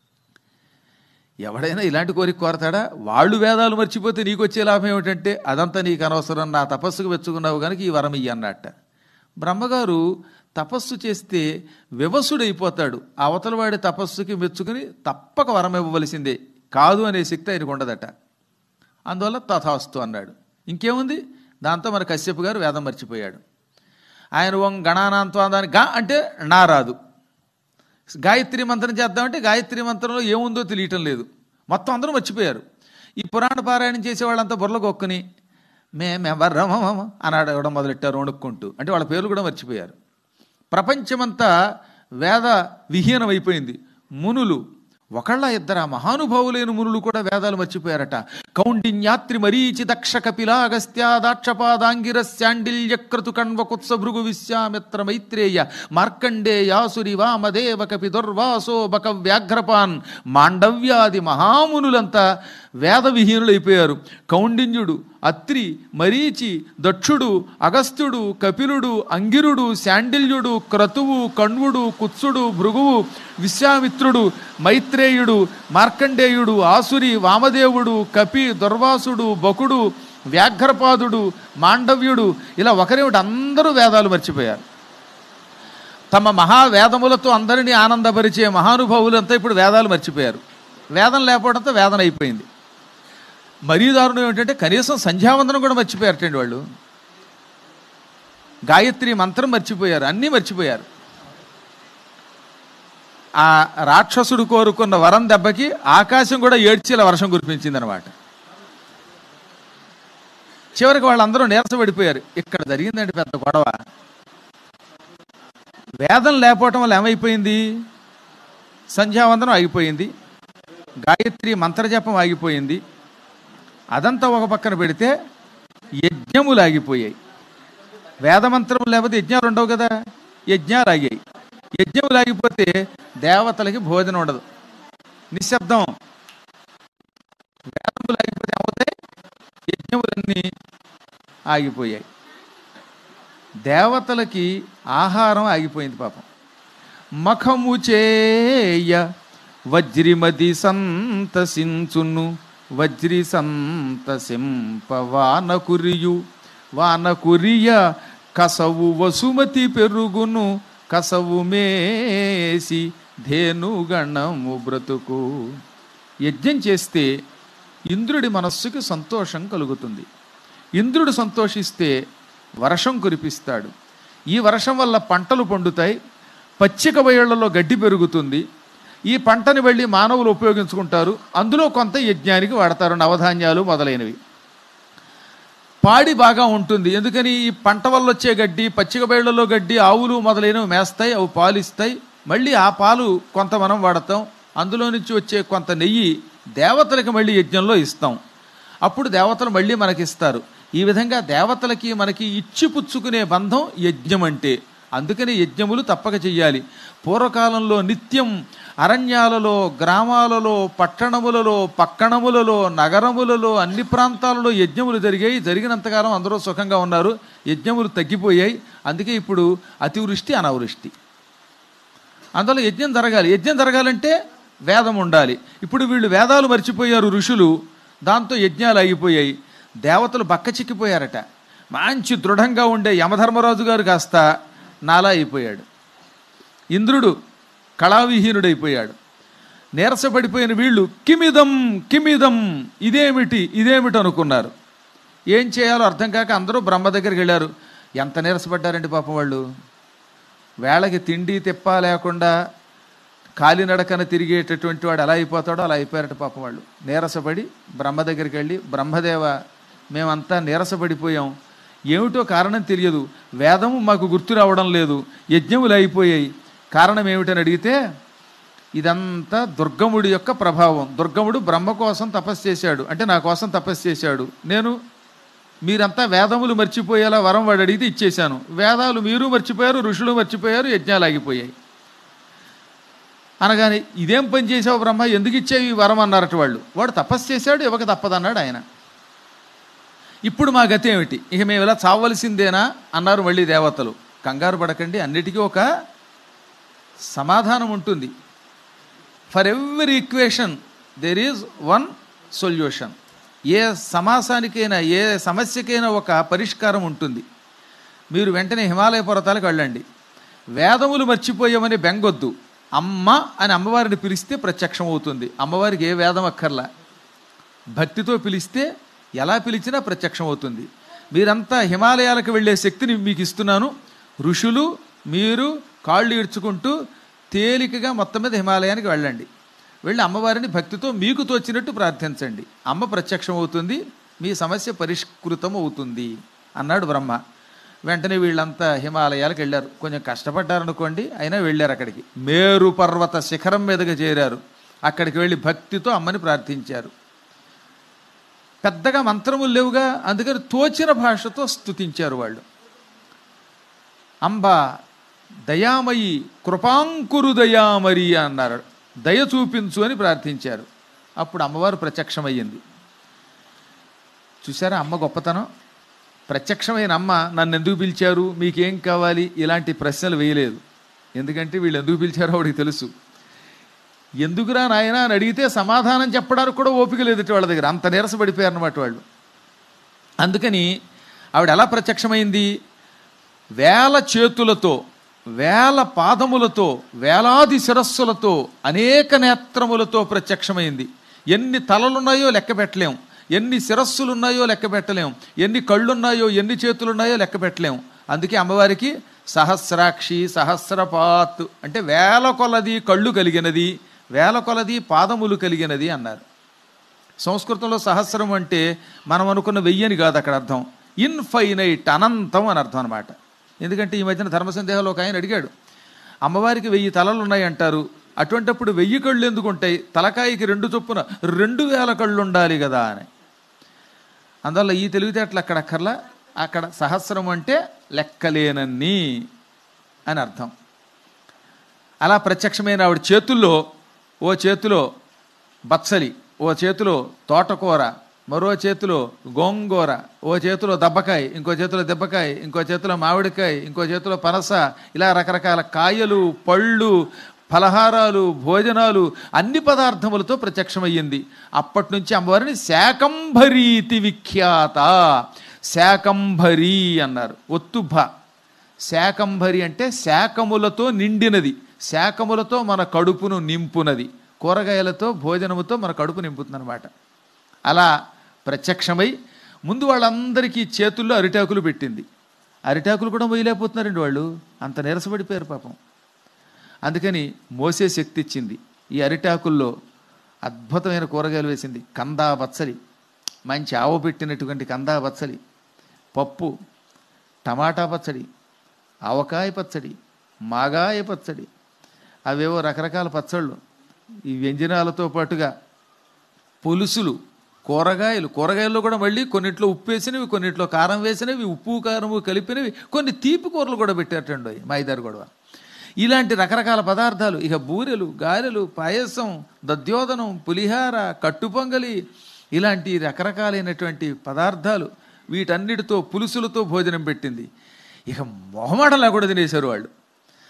ఎవడైనా ఇలాంటి కోరిక కోరతాడా వాళ్ళు వేదాలు మర్చిపోతే నీకు వచ్చే లాభం ఏమిటంటే అదంతా నీకు అనవసరం నా తపస్సుకు వెచ్చుకున్నావు కనుక ఈ వరం ఇయ్యి అన్నట్ట బ్రహ్మగారు తపస్సు చేస్తే వివసుడైపోతాడు అవతలవాడి తపస్సుకి మెచ్చుకుని తప్పక వరం ఇవ్వవలసిందే కాదు అనే శక్తి ఆయనకు ఉండదట అందువల్ల తథాస్తు అన్నాడు ఇంకేముంది దాంతో మన కశ్యప్ గారు వేదం మర్చిపోయాడు ఆయన ఓం గణానాంత్వాదాన్ని గా అంటే నా రాదు గాయత్రి మంత్రం చేద్దామంటే గాయత్రి మంత్రంలో ఏముందో తెలియటం లేదు మొత్తం అందరూ మర్చిపోయారు ఈ పురాణ పారాయణం చేసే వాళ్ళంతా బుర్రలు కొక్కుని మేమెవర్రమమ అని అడగడం మొదలెట్టారు వణుక్కుంటూ అంటే వాళ్ళ పేర్లు కూడా మర్చిపోయారు ప్రపంచమంతా వేద విహీనం అయిపోయింది మునులు ఒకళ్ళ ఇద్దరు మహానుభావులైన మునులు కూడా వేదాలు మర్చిపోయారట కౌండిన్యాత్రి మరీచి దక్ష కపిల అగస్త్య దాక్షపాదాంగిర శాండిల్య క్రతు కణ్వకుత్స భృగు విశ్వామిత్ర మైత్రేయ మార్కండే యాసురి వామదేవ కపి దుర్వాసో బక వ్యాఘ్రపాన్ మాండవ్యాది మహామునులంతా వేద విహీనులైపోయారు కౌండిన్యుడు అత్రి మరీచి దక్షుడు అగస్త్యుడు కపిలుడు అంగిరుడు శాండిల్యుడు క్రతువు కణ్వుడు కుత్సుడు భృగువు విశ్వామిత్రుడు మైత్రేయుడు మార్కండేయుడు ఆసురి వామదేవుడు కపి దుర్వాసుడు బకుడు వ్యాఘ్రపాదుడు మాండవ్యుడు ఇలా ఒకరేమిటి అందరూ వేదాలు మర్చిపోయారు తమ మహావేదములతో అందరినీ ఆనందపరిచే మహానుభావులంతా ఇప్పుడు వేదాలు మర్చిపోయారు వేదం లేకపోవడంతో వేదన అయిపోయింది మరీ దారుణం ఏమిటంటే కనీసం సంధ్యావందనం కూడా మర్చిపోయారటండి వాళ్ళు గాయత్రి మంత్రం మర్చిపోయారు అన్నీ మర్చిపోయారు ఆ రాక్షసుడు కోరుకున్న వరం దెబ్బకి ఆకాశం కూడా ఏడ్చేలా వర్షం కురిపించింది అనమాట చివరికి వాళ్ళందరూ నీరసపడిపోయారు ఇక్కడ జరిగిందండి పెద్ద గొడవ వేదం లేకపోవటం వల్ల ఏమైపోయింది సంధ్యావందనం ఆగిపోయింది గాయత్రి మంత్రజపం ఆగిపోయింది అదంతా ఒక పక్కన పెడితే యజ్ఞములు ఆగిపోయాయి వేదమంత్రములు లేకపోతే యజ్ఞాలు ఉండవు కదా యజ్ఞాలు ఆగాయి యజ్ఞములు ఆగిపోతే దేవతలకి భోజనం ఉండదు నిశ్శబ్దం వేదములు ఆగిపోతే ఏమవుతాయి యజ్ఞములన్నీ ఆగిపోయాయి దేవతలకి ఆహారం ఆగిపోయింది పాపం మఖము చేయ వజ్రిమది సంతసించును వజ్రి సంతసింప వానకురియు వానకురియ కసవు వసుమతి పెరుగును కసవు మేసి ధేనుగణము బ్రతుకు యజ్ఞం చేస్తే ఇంద్రుడి మనస్సుకి సంతోషం కలుగుతుంది ఇంద్రుడు సంతోషిస్తే వర్షం కురిపిస్తాడు ఈ వర్షం వల్ల పంటలు పండుతాయి పచ్చిక బయళ్లలో గడ్డి పెరుగుతుంది ఈ పంటని వెళ్ళి మానవులు ఉపయోగించుకుంటారు అందులో కొంత యజ్ఞానికి వాడతారు నవధాన్యాలు మొదలైనవి పాడి బాగా ఉంటుంది ఎందుకని ఈ పంట వల్ల వచ్చే గడ్డి పచ్చిక బయళ్లలో గడ్డి ఆవులు మొదలైనవి మేస్తాయి అవి పాలిస్తాయి మళ్ళీ ఆ పాలు కొంత మనం వాడతాం అందులో నుంచి వచ్చే కొంత నెయ్యి దేవతలకి మళ్ళీ యజ్ఞంలో ఇస్తాం అప్పుడు దేవతలు మళ్ళీ మనకి ఇస్తారు ఈ విధంగా దేవతలకి మనకి ఇచ్చి పుచ్చుకునే బంధం యజ్ఞం అంటే అందుకని యజ్ఞములు తప్పక చెయ్యాలి పూర్వకాలంలో నిత్యం అరణ్యాలలో గ్రామాలలో పట్టణములలో పక్కణములలో నగరములలో అన్ని ప్రాంతాలలో యజ్ఞములు జరిగాయి జరిగినంతకాలం అందరూ సుఖంగా ఉన్నారు యజ్ఞములు తగ్గిపోయాయి అందుకే ఇప్పుడు అతివృష్టి అనావృష్టి అందులో యజ్ఞం జరగాలి యజ్ఞం జరగాలంటే వేదం ఉండాలి ఇప్పుడు వీళ్ళు వేదాలు మర్చిపోయారు ఋషులు దాంతో యజ్ఞాలు అయిపోయాయి దేవతలు బక్క చిక్కిపోయారట మంచి దృఢంగా ఉండే యమధర్మరాజు గారు కాస్త నాలా అయిపోయాడు ఇంద్రుడు కళావిహీనుడైపోయాడు నీరసపడిపోయిన వీళ్ళు కిమిదం కిమిదం ఇదేమిటి ఇదేమిటి అనుకున్నారు ఏం చేయాలో అర్థం కాక అందరూ బ్రహ్మ దగ్గరికి వెళ్ళారు ఎంత నీరసపడ్డారండి పాపం వాళ్ళు వేళకి తిండి తిప్ప లేకుండా కాలినడకన తిరిగేటటువంటి వాడు ఎలా అయిపోతాడో అలా అయిపోయారట పాపం వాళ్ళు నీరసపడి బ్రహ్మ దగ్గరికి వెళ్ళి బ్రహ్మదేవ మేమంతా నీరసపడిపోయాం ఏమిటో కారణం తెలియదు వేదము మాకు గుర్తు రావడం లేదు యజ్ఞములు అయిపోయాయి కారణం ఏమిటని అడిగితే ఇదంతా దుర్గముడి యొక్క ప్రభావం దుర్గముడు బ్రహ్మ కోసం తపస్సు చేశాడు అంటే నా కోసం తపస్సు చేశాడు నేను మీరంతా వేదములు మర్చిపోయేలా వరం వాడు అడిగితే ఇచ్చేశాను వేదాలు మీరు మర్చిపోయారు ఋషులు మర్చిపోయారు యజ్ఞాలు ఆగిపోయాయి అనగానే ఇదేం పని చేసావు బ్రహ్మ ఎందుకు ఇచ్చేవి ఈ వరం అన్నారట వాళ్ళు వాడు తపస్సు చేశాడు ఇవ్వక తప్పదన్నాడు ఆయన ఇప్పుడు మా గతి ఏమిటి ఇక మేము ఇలా చావలసిందేనా అన్నారు మళ్ళీ దేవతలు కంగారు పడకండి అన్నిటికీ ఒక సమాధానం ఉంటుంది for every equation there is one solution ఏ సమాసానికైనా ఏ సమస్యకైనా ఒక పరిష్కారం ఉంటుంది మీరు వెంటనే హిమాలయ పర్వతాలకు వెళ్ళండి వేదములు మర్చిపోయామని బెంగొద్దు అమ్మ అని అమ్మవారిని పిలిస్తే ప్రత్యక్షం అవుతుంది అమ్మవారికి ఏ వేదం అక్కర్లా భక్తితో పిలిస్తే ఎలా పిలిచినా ప్రత్యక్షం అవుతుంది మీరంతా హిమాలయాలకు వెళ్ళే శక్తిని మీకు ఇస్తున్నాను ఋషులు మీరు కాళ్ళు ఈడ్చుకుంటూ తేలికగా మొత్తం మీద హిమాలయానికి వెళ్ళండి వెళ్ళి అమ్మవారిని భక్తితో మీకు తోచినట్టు ప్రార్థించండి అమ్మ ప్రత్యక్షం అవుతుంది మీ సమస్య పరిష్కృతం అవుతుంది అన్నాడు బ్రహ్మ వెంటనే వీళ్ళంతా హిమాలయాలకు వెళ్ళారు కొంచెం కష్టపడ్డారనుకోండి అయినా వెళ్ళారు అక్కడికి మేరు పర్వత శిఖరం మీదగా చేరారు అక్కడికి వెళ్ళి భక్తితో అమ్మని ప్రార్థించారు పెద్దగా మంత్రములు లేవుగా అందుకని తోచిన భాషతో స్తుతించారు వాళ్ళు అంబ దయామయి కృపాంకురు దయామరి అన్నారు దయ చూపించు అని ప్రార్థించారు అప్పుడు అమ్మవారు ప్రత్యక్షమయ్యింది చూసారా అమ్మ గొప్పతనం ప్రత్యక్షమైన అమ్మ నన్ను ఎందుకు పిలిచారు మీకేం కావాలి ఇలాంటి ప్రశ్నలు వేయలేదు ఎందుకంటే వీళ్ళు ఎందుకు పిలిచారో ఆవిడికి తెలుసు ఎందుకురా నాయన అని అడిగితే సమాధానం చెప్పడానికి కూడా ఓపిక లేదు వాళ్ళ దగ్గర అంత నీరసపడిపోయారు అన్నమాట వాళ్ళు అందుకని ఆవిడ ఎలా ప్రత్యక్షమైంది వేల చేతులతో వేల పాదములతో వేలాది శిరస్సులతో అనేక నేత్రములతో ప్రత్యక్షమైంది ఎన్ని తలలున్నాయో లెక్క పెట్టలేం ఎన్ని శిరస్సులున్నాయో లెక్క పెట్టలేం ఎన్ని కళ్ళున్నాయో ఎన్ని చేతులున్నాయో లెక్క పెట్టలేం అందుకే అమ్మవారికి సహస్రాక్షి సహస్రపాత్ అంటే వేల కొలది కళ్ళు కలిగినది వేల కొలది పాదములు కలిగినది అన్నారు సంస్కృతంలో సహస్రం అంటే మనం అనుకున్న వెయ్యని కాదు అక్కడ అర్థం ఇన్ఫైనైట్ అనంతం అని అర్థం అనమాట ఎందుకంటే ఈ మధ్యన ధర్మ సందేహాలు ఒక ఆయన అడిగాడు అమ్మవారికి వెయ్యి తలలు ఉన్నాయి అంటారు అటువంటప్పుడు వెయ్యి కళ్ళు ఎందుకు ఉంటాయి తలకాయికి రెండు చొప్పున రెండు వేల కళ్ళు ఉండాలి కదా అని అందువల్ల ఈ తెలివితేటలు అక్కడ అక్కర్లా అక్కడ సహస్రం అంటే లెక్కలేనన్ని అని అర్థం అలా ప్రత్యక్షమైన ఆవిడ చేతుల్లో ఓ చేతిలో బత్సలి ఓ చేతిలో తోటకూర మరో చేతిలో గోంగూర ఓ చేతిలో దబ్బకాయ ఇంకో చేతిలో దెబ్బకాయ ఇంకో చేతిలో మామిడికాయ ఇంకో చేతిలో పనస ఇలా రకరకాల కాయలు పళ్ళు ఫలహారాలు భోజనాలు అన్ని పదార్థములతో ప్రత్యక్షమయ్యింది అప్పటి నుంచి అమ్మవారిని శాకంభరీతి విఖ్యాత శాకంభరి అన్నారు ఒత్తుభ శాకంభరి అంటే శాకములతో నిండినది శాకములతో మన కడుపును నింపునది కూరగాయలతో భోజనముతో మన కడుపు నింపుతుందన్నమాట అలా ప్రత్యక్షమై ముందు వాళ్ళందరికీ చేతుల్లో అరిటాకులు పెట్టింది అరిటాకులు కూడా మొయ్యలేకపోతున్నారండి వాళ్ళు అంత నీరసపడిపోయారు పాపం అందుకని మోసే శక్తి ఇచ్చింది ఈ అరిటాకుల్లో అద్భుతమైన కూరగాయలు వేసింది కందా బచ్చలి మంచి ఆవు పెట్టినటువంటి కందా బచ్చలి పప్పు టమాటా పచ్చడి ఆవకాయ పచ్చడి మాగాయ పచ్చడి అవేవో రకరకాల పచ్చళ్ళు ఈ వ్యంజనాలతో పాటుగా పులుసులు కూరగాయలు కూరగాయల్లో కూడా మళ్ళీ కొన్నిట్లో ఉప్పు వేసినవి కొన్నిట్లో కారం వేసినవి ఉప్పు కారము కలిపినవి కొన్ని తీపి కూరలు కూడా పెట్టారటండి మా ఇద్దరు గొడవ ఇలాంటి రకరకాల పదార్థాలు ఇక బూరెలు గారెలు పాయసం దద్యోదనం పులిహార కట్టుపొంగలి ఇలాంటి రకరకాలైనటువంటి పదార్థాలు వీటన్నిటితో పులుసులతో భోజనం పెట్టింది ఇక మొహమాటలా కూడా తినేశారు వాళ్ళు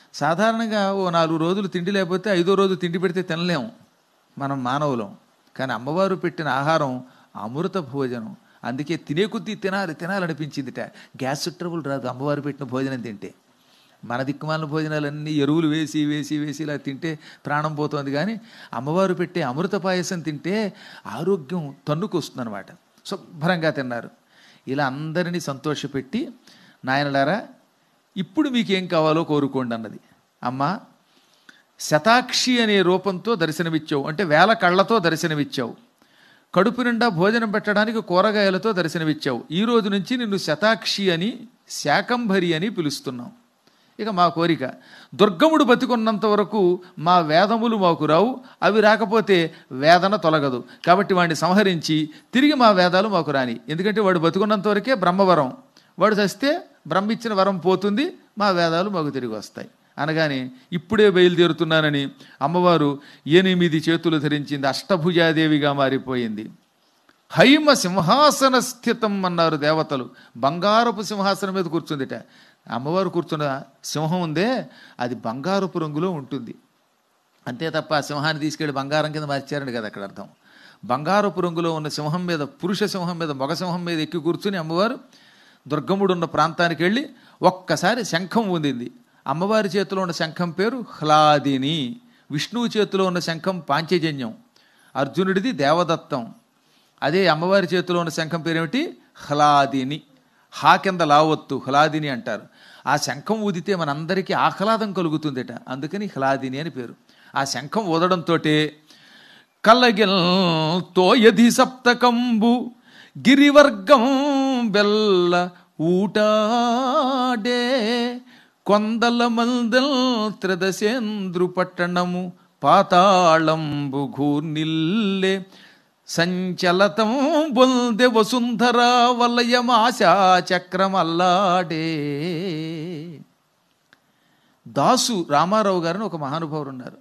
సాధారణంగా ఓ నాలుగు రోజులు తిండి లేకపోతే ఐదో రోజు తిండి పెడితే తినలేం మనం మానవులం కానీ అమ్మవారు పెట్టిన ఆహారం అమృత భోజనం అందుకే తినే కొద్దీ తినాలి తినాలనిపించిందిట గ్యాస్ ట్రబుల్ రాదు అమ్మవారు పెట్టిన భోజనం తింటే మన దిక్కుమాలిన భోజనాలన్నీ ఎరువులు వేసి వేసి వేసి ఇలా తింటే ప్రాణం పోతుంది కానీ అమ్మవారు పెట్టే అమృత పాయసం తింటే ఆరోగ్యం తన్నుకొస్తుంది అనమాట శుభ్రంగా తిన్నారు ఇలా అందరినీ సంతోషపెట్టి నాయనలారా ఇప్పుడు మీకేం కావాలో కోరుకోండి అన్నది అమ్మ శతాక్షి అనే రూపంతో దర్శనమిచ్చావు అంటే వేల కళ్ళతో దర్శనమిచ్చావు కడుపు నిండా భోజనం పెట్టడానికి కూరగాయలతో దర్శనమిచ్చావు ఈ రోజు నుంచి నిన్ను శతాక్షి అని శాకంభరి అని పిలుస్తున్నాం ఇక మా కోరిక దుర్గముడు బతికున్నంత వరకు మా వేదములు మాకు రావు అవి రాకపోతే వేదన తొలగదు కాబట్టి వాడిని సంహరించి తిరిగి మా వేదాలు మాకు రాని ఎందుకంటే వాడు బతుకున్నంత వరకే బ్రహ్మవరం వాడు చస్తే బ్రహ్మ ఇచ్చిన వరం పోతుంది మా వేదాలు మాకు తిరిగి వస్తాయి అనగానే ఇప్పుడే బయలుదేరుతున్నానని అమ్మవారు ఎనిమిది చేతులు ధరించింది అష్టభుజాదేవిగా మారిపోయింది హైమ సింహాసన స్థితం అన్నారు దేవతలు బంగారపు సింహాసనం మీద కూర్చుందిట అమ్మవారు కూర్చున్న సింహం ఉందే అది బంగారపు రంగులో ఉంటుంది అంతే తప్ప ఆ సింహాన్ని తీసుకెళ్లి బంగారం కింద మార్చారని కదా అక్కడ అర్థం బంగారపు రంగులో ఉన్న సింహం మీద పురుష సింహం మీద మగ సింహం మీద ఎక్కి కూర్చుని అమ్మవారు దుర్గముడు ఉన్న ప్రాంతానికి వెళ్ళి ఒక్కసారి శంఖం ఊదింది అమ్మవారి చేతిలో ఉన్న శంఖం పేరు హ్లాదిని విష్ణువు చేతిలో ఉన్న శంఖం పాంచజన్యం అర్జునుడిది దేవదత్తం అదే అమ్మవారి చేతిలో ఉన్న శంఖం పేరేమిటి హ్లాదిని హా కింద లావొత్తు హ్లాదిని అంటారు ఆ శంఖం ఊదితే మనందరికీ ఆహ్లాదం కలుగుతుందట అందుకని హ్లాదిని అని పేరు ఆ శంఖం ఊదడంతో కల్లగిల్ తోయధి సప్తకంబు గిరివర్గం బెల్ల ఊటాడే కొందల మందల్ త్రదశేంద్రు పట్టణము పాతాళంబు ఘూర్నిల్లే సంచలతం బొల్దె వసుంధరా వలయమాశా చక్రమల్లాడే దాసు రామారావు గారిని ఒక మహానుభావుడు ఉన్నారు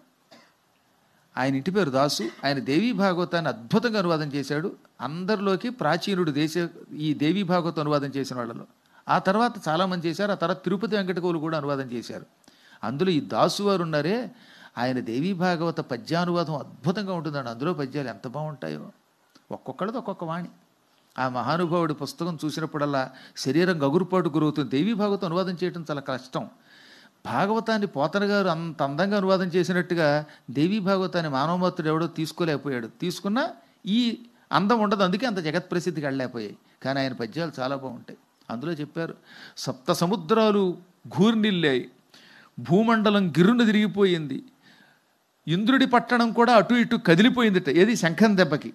ఆయన ఇంటి పేరు దాసు ఆయన దేవీ భాగవతాన్ని అద్భుతంగా అనువాదం చేశాడు అందరిలోకి ప్రాచీనుడు దేశ ఈ దేవీ భాగవతం అనువాదం చేసిన వాళ్ళలో ఆ తర్వాత చాలామంది చేశారు ఆ తర్వాత తిరుపతి వెంకటకవులు కూడా అనువాదం చేశారు అందులో ఈ దాసు వారు ఉన్నారే ఆయన దేవీ భాగవత పద్యానువాదం అద్భుతంగా ఉంటుందండి అందులో పద్యాలు ఎంత బాగుంటాయో ఒక్కొక్కడిది ఒక్కొక్క వాణి ఆ మహానుభావుడి పుస్తకం చూసినప్పుడల్లా శరీరం గగురుపాటు గురవుతుంది దేవీ భాగవతం అనువాదం చేయడం చాలా కష్టం భాగవతాన్ని పోతన గారు అంత అందంగా అనువాదం చేసినట్టుగా దేవీ భాగవతాన్ని మానవమత్తుడు ఎవడో తీసుకోలేకపోయాడు తీసుకున్నా ఈ అందం ఉండదు అందుకే అంత జగత్ ప్రసిద్ధికి వెళ్ళలేకపోయాయి కానీ ఆయన పద్యాలు చాలా బాగుంటాయి అందులో చెప్పారు సప్త సముద్రాలు ఘూర్నిల్లాయి భూమండలం గిరును తిరిగిపోయింది ఇంద్రుడి పట్టణం కూడా అటు ఇటు కదిలిపోయిందిట ఏది శంఖం దెబ్బకి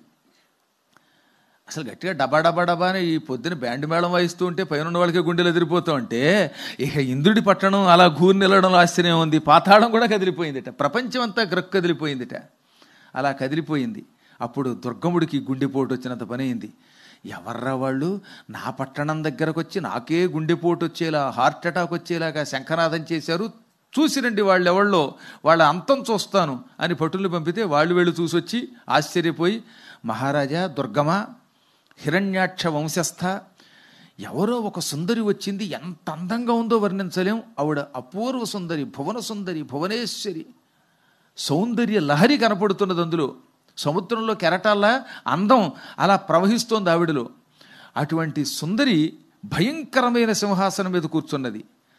అసలు గట్టిగా డబా డబా డబా అని ఈ పొద్దున బ్యాండ్ మేళం వాయిస్తూ ఉంటే పైన ఉన్న వాళ్ళకి గుండెలు ఎదిరిపోతూ ఉంటే ఇక ఇంద్రుడి పట్టణం అలా గూరు నిలడంలో ఆశ్చర్యం ఉంది పాతాళం కూడా కదిలిపోయిందిట ప్రపంచం అంతా గ్రక్ కదిలిపోయిందిట అలా కదిలిపోయింది అప్పుడు దుర్గముడికి గుండెపోటు వచ్చినంత పని అయింది ఎవర్రా వాళ్ళు నా పట్టణం దగ్గరకు వచ్చి నాకే గుండెపోటు వచ్చేలా హార్ట్ అటాక్ వచ్చేలాగా శంఖనాదం చేశారు చూసిరండి వాళ్ళు ఎవళ్ళో వాళ్ళ అంతం చూస్తాను అని పట్టులు పంపితే వాళ్ళు వెళ్ళి చూసొచ్చి ఆశ్చర్యపోయి మహారాజా దుర్గమ హిరణ్యాక్ష వంశస్థ ఎవరో ఒక సుందరి వచ్చింది ఎంత అందంగా ఉందో వర్ణించలేం ఆవిడ అపూర్వ సుందరి భువన సుందరి భువనేశ్వరి సౌందర్య లహరి కనపడుతున్నది అందులో సముద్రంలో కెరటాల్లా అందం అలా ప్రవహిస్తోంది ఆవిడలో అటువంటి సుందరి భయంకరమైన సింహాసనం మీద కూర్చున్నది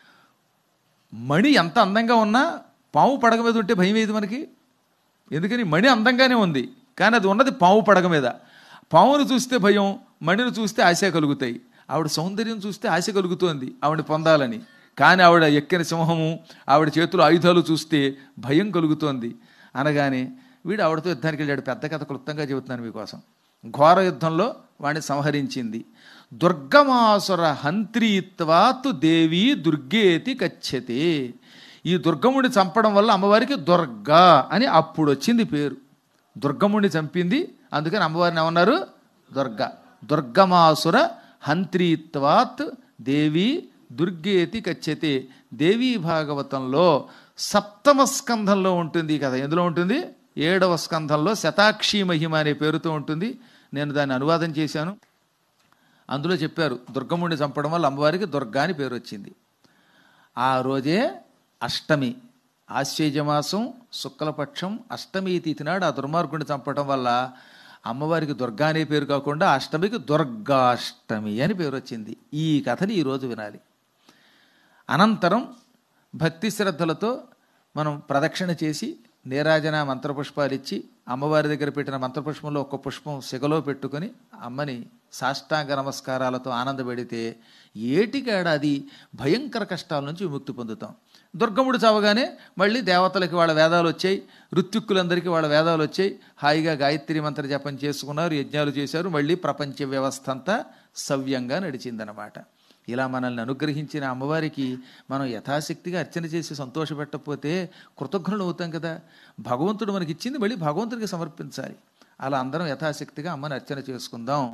మణి ఎంత అందంగా ఉన్నా పాము పడగ మీద ఉంటే భయం ఏది మనకి ఎందుకని మణి అందంగానే ఉంది కానీ అది ఉన్నది పాము పడగ మీద పామును చూస్తే భయం మణిని చూస్తే ఆశ కలుగుతాయి ఆవిడ సౌందర్యం చూస్తే ఆశ కలుగుతోంది ఆవిడని పొందాలని కానీ ఆవిడ ఎక్కిన సింహము ఆవిడ చేతులు ఆయుధాలు చూస్తే భయం కలుగుతోంది అనగానే వీడు ఆవిడతో యుద్ధానికి వెళ్ళాడు పెద్ద కథ క్లుప్తంగా చెబుతున్నాను మీకోసం ఘోర యుద్ధంలో వాడిని సంహరించింది దుర్గమాసుర హంత్రీత్వాత్ దేవి దుర్గేతి కచ్చతే ఈ దుర్గముడిని చంపడం వల్ల అమ్మవారికి దుర్గా అని అప్పుడు వచ్చింది పేరు దుర్గముడిని చంపింది అందుకని అమ్మవారిని ఏమన్నారు దుర్గా దుర్గమాసుర హంత్రీత్వాత్ దేవి దుర్గేతి కచ్చతే దేవీ భాగవతంలో సప్తమ స్కంధంలో ఉంటుంది ఈ కథ ఎందులో ఉంటుంది ఏడవ స్కంధంలో శతాక్షి మహిమ అనే పేరుతో ఉంటుంది నేను దాన్ని అనువాదం చేశాను అందులో చెప్పారు దుర్గముడిని చంపడం వల్ల అమ్మవారికి దుర్గా అని పేరు వచ్చింది ఆ రోజే అష్టమి ఆశ్వేజమాసం శుక్లపక్షం అష్టమి తిథి నాడు ఆ దుర్మార్గుడిని చంపడం వల్ల అమ్మవారికి దుర్గా అనే పేరు కాకుండా అష్టమికి దుర్గాష్టమి అని పేరు వచ్చింది ఈ కథని ఈరోజు వినాలి అనంతరం భక్తి శ్రద్ధలతో మనం ప్రదక్షిణ చేసి నీరాజన మంత్రపుష్పాలు ఇచ్చి అమ్మవారి దగ్గర పెట్టిన మంత్రపుష్పంలో ఒక పుష్పం సిగలో పెట్టుకొని అమ్మని సాష్టాంగ నమస్కారాలతో ఆనందపడితే ఏటికేడాది భయంకర కష్టాల నుంచి విముక్తి పొందుతాం దుర్గముడు చావగానే మళ్ళీ దేవతలకి వాళ్ళ వేదాలు వచ్చాయి ఋత్విక్కులందరికీ వాళ్ళ వేదాలు వచ్చాయి హాయిగా గాయత్రి మంత్ర జపం చేసుకున్నారు యజ్ఞాలు చేశారు మళ్ళీ ప్రపంచ వ్యవస్థ అంతా సవ్యంగా నడిచిందనమాట ఇలా మనల్ని అనుగ్రహించిన అమ్మవారికి మనం యథాశక్తిగా అర్చన చేసి సంతోషపెట్టకపోతే కృతజ్ఞులు అవుతాం కదా భగవంతుడు మనకి ఇచ్చింది మళ్ళీ భగవంతుడికి సమర్పించాలి అలా అందరం యథాశక్తిగా అమ్మని అర్చన చేసుకుందాం